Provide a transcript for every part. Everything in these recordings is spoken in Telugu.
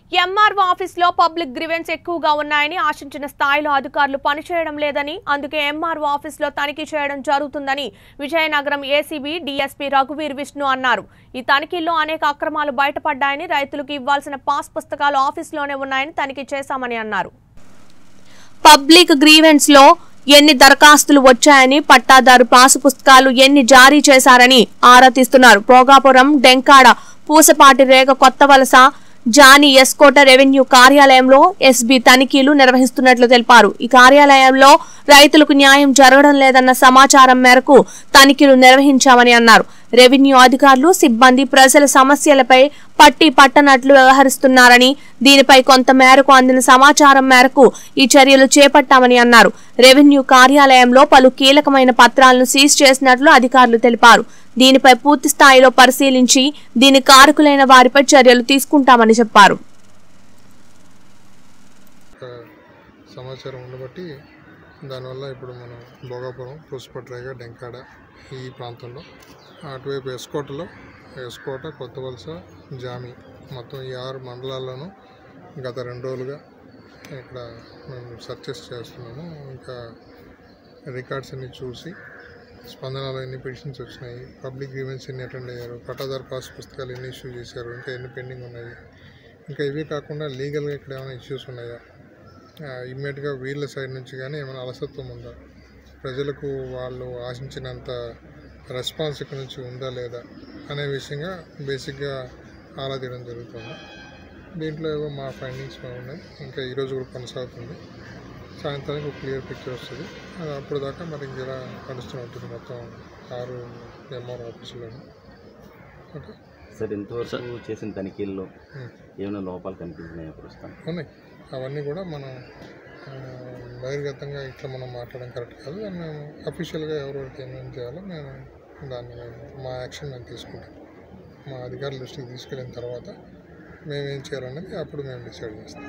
ఎంఆర్ఓ ఆఫీస్లో పబ్లిక్ గ్రివెన్స్ ఎక్కువగా ఉన్నాయని ఆశించిన స్థాయిలో అధికారులు పనిచేయడం లేదని అందుకే ఎంఆర్ఓ ఆఫీస్లో తనిఖీ చేయడం జరుగుతుందని విజయనగరం ఏసీబీ డీఎస్పీ రఘువీర్ విష్ణు అన్నారు ఈ తనిఖీల్లో అనేక అక్రమాలు బయటపడ్డాయని రైతులకు ఇవ్వాల్సిన పాస్ పుస్తకాలు ఆఫీస్లోనే ఉన్నాయని తనిఖీ చేశామని అన్నారు పబ్లిక్ గ్రీవెన్స్ లో ఎన్ని దరఖాస్తులు వచ్చాయని పట్టాదారు పాసు పుస్తకాలు ఎన్ని జారీ చేశారని ఆరా తీస్తున్నారు భోగాపురం డెంకాడ పూసపాటి రేగ కొత్త వలస జానీ ఎస్కోట రెవెన్యూ కార్యాలయంలో ఎస్బీ తనిఖీలు నిర్వహిస్తున్నట్లు తెలిపారు ఈ కార్యాలయంలో రైతులకు న్యాయం జరగడం లేదన్న సమాచారం మేరకు తనిఖీలు నిర్వహించామని అన్నారు రెవెన్యూ అధికారులు సిబ్బంది ప్రజల సమస్యలపై పట్టి పట్టనట్లు వ్యవహరిస్తున్నారని దీనిపై కొంత మేరకు అందిన సమాచారం మేరకు ఈ చర్యలు చేపట్టామని అన్నారు రెవెన్యూ కార్యాలయంలో పలు కీలకమైన పత్రాలను సీజ్ చేసినట్లు అధికారులు తెలిపారు దీనిపై పూర్తి స్థాయిలో పరిశీలించి దీని కారకులైన వారిపై చర్యలు తీసుకుంటామని చెప్పారు ఒక సమాచారం ఉండబట్టి దానివల్ల ఇప్పుడు మనం భోగాపురం పుష్పట్రేగ డెంకాడ ఈ ప్రాంతంలో అటువైపు ఎస్కోటలో ఎస్కోట కొత్త వలస జామి మొత్తం ఈ ఆరు మండలాల్లోనూ గత రెండు రోజులుగా ఇక్కడ మేము సర్చెస్ చేస్తున్నాము ఇంకా రికార్డ్స్ అన్ని చూసి స్పందనలో ఎన్ని పిటిషన్స్ వచ్చినాయి పబ్లిక్ గ్రీవెన్స్ ఎన్ని అటెండ్ అయ్యారు పట్టాదారు పాస్ పుస్తకాలు ఎన్ని ఇష్యూ చేశారు ఇంకా ఎన్ని పెండింగ్ ఉన్నాయి ఇంకా ఇవే కాకుండా లీగల్గా ఇక్కడ ఏమైనా ఇష్యూస్ ఉన్నాయా ఇమ్మీడియట్గా వీళ్ళ సైడ్ నుంచి కానీ ఏమైనా అలసత్వం ఉందా ప్రజలకు వాళ్ళు ఆశించినంత రెస్పాన్స్ ఇక్కడ నుంచి ఉందా లేదా అనే విషయంగా బేసిక్గా ఆరా తీయడం జరుగుతుంది దీంట్లో ఏవో మా ఫైండింగ్స్ మేము ఉన్నాయి ఇంకా ఈరోజు కూడా కొనసాగుతుంది సాయంత్రానికి ఒక క్లియర్ పిక్చర్ వస్తుంది అది అప్పుడు దాకా మరి ఇంకెలా నడుస్తూ ఉంటుంది మొత్తం ఆరు ఎంఆర్ ఆఫీసులోను ఓకే సార్ ఇంతవరకు చేసిన తనిఖీల్లో ఉమ్. ఏమైనా లోపాలు కనిపించినాయా ప్రస్తుతం ఉన్నాయి అవన్నీ కూడా మనం ఆ, బహిర్గతంగా ఇట్లా మనం మాట్లాడడం కరెక్ట్ కాదు దాన్ని మేము అఫీషియల్గా ఎవరెవరికి ఏమేమి చేయాలో మేము దాన్ని మేము మా యాక్షన్ మేము తీసుకుంటాం మా అధికారుల దృష్టికి తీసుకెళ్ళిన తర్వాత మేము ఏం చేయాలనేది అప్పుడు మేము డిసైడ్ చేస్తాం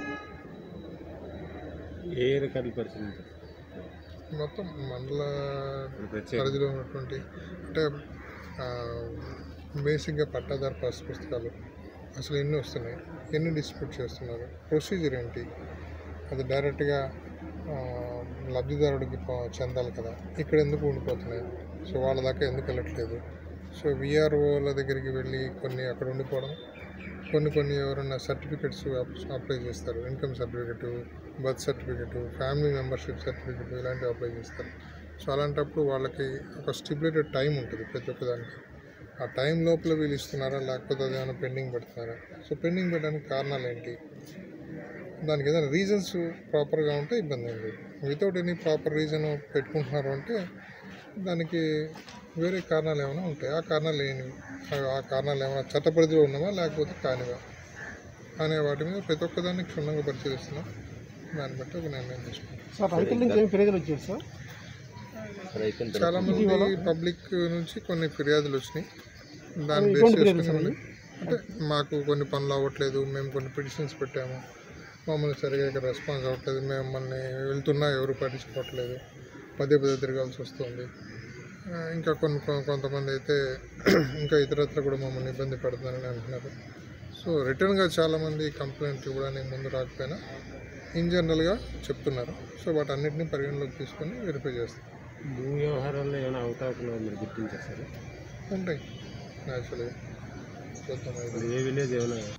ఏ రికార్డులు పరిశీలించారు మొత్తం మండల పరిధిలో ఉన్నటువంటి అంటే ఆ, బేసిక్గా పట్టాదారు పాస్ పుస్తకాలు అసలు ఎన్ని వస్తున్నాయి ఎన్ని డిస్ప్యూట్ చేస్తున్నారు ప్రొసీజర్ ఏంటి అది డైరెక్ట్గా ఆ, లబ్ధిదారుడికి పో- చెందాలి కదా ఇక్కడ ఎందుకు ఉండిపోతున్నాయి సో వాళ్ళ దాకా ఎందుకు వెళ్ళట్లేదు సో విఆర్ఓల దగ్గరికి వెళ్ళి కొన్ని అక్కడ ఉండిపోవడం కొన్ని కొన్ని ఎవరైనా సర్టిఫికెట్స్ అప్లై చేస్తారు income certificate birth certificate family membership certificate ఇలాంటివి అప్లై చేస్తారు సో అలాంటప్పుడు వాళ్ళకి ఒక స్టిపులేటెడ్ టైం ఉంటుంది ప్రతి ఒక్కదానికి ఆ టైం లోపల వీళ్ళు ఇస్తున్నారా లేకపోతే అది ఏమైనా పెండింగ్ పెడుతున్నారా సో పెండింగ్ పెట్టడానికి కారణాలు ఏంటి దానికి ఏదైనా రీజన్స్ ప్రాపర్గా ఉంటే ఇబ్బంది ఏం లేదు వితౌట్ ఎనీ ప్రాపర్ రీజన్ పెట్టుకుంటున్నారు అంటే దానికి వేరే కారణాలు ఏమైనా ఉంటాయి ఆ కారణాలు ఏంటి ఆ కారణాలు ఏమైనా చట్టపరిధిలో ఉన్నవా లేకపోతే కానివా అనే వాటి మీద ప్రతి ఒక్కదాన్ని క్షుణ్ణంగా పరిశీలిస్తున్నాం దాన్ని బట్టి ఒక నిర్ణయం తీసుకుంటాం సార్ రైతుల నుంచి ఏం ఫిర్యాదులు వచ్చాయి సార్ సార్ అయిపోయిన చాలా మంది పబ్లిక్ నుంచి కొన్ని ఫిర్యాదులు వచ్చినాయి దాన్ని బేస్ చేసుకుని అంటే మాకు కొన్ని పనులు అవ్వట్లేదు మేము కొన్ని పిటిషన్స్ పెట్టాము మమ్మల్ని సరిగా ఇక్కడ రెస్పాన్స్ అవ్వట్లేదు మేము మమ్మల్ని వెళ్తున్నా ఎవరు పట్టించుకోవట్లేదు పదే పదే తిరగాల్సి వస్తుంది ఆ, ఇంకా కొన్ని కొ- కొంతమంది అయితే ఇంకా ఇతరత్ర కూడా మమ్మల్ని ఇబ్బంది పెడుతున్నారని అంటున్నారు సో రిటర్న్గా చాలామంది కంప్లైంట్ ఇవ్వడానికి ముందు రాకపోయినా ఇన్ జనరల్గా చెప్తున్నారు సో వాటన్నిటిని పరిగణలోకి తీసుకొని వెరిఫై చేస్తాం భూ వ్యవహారాల్లో ఏమైనా అవతావకలు మీరు గుర్తించారు సార్ ఉంటాయి న్యాచురల్గా చూద్దాం అది. ఏ విలేజ్ ఏమైనా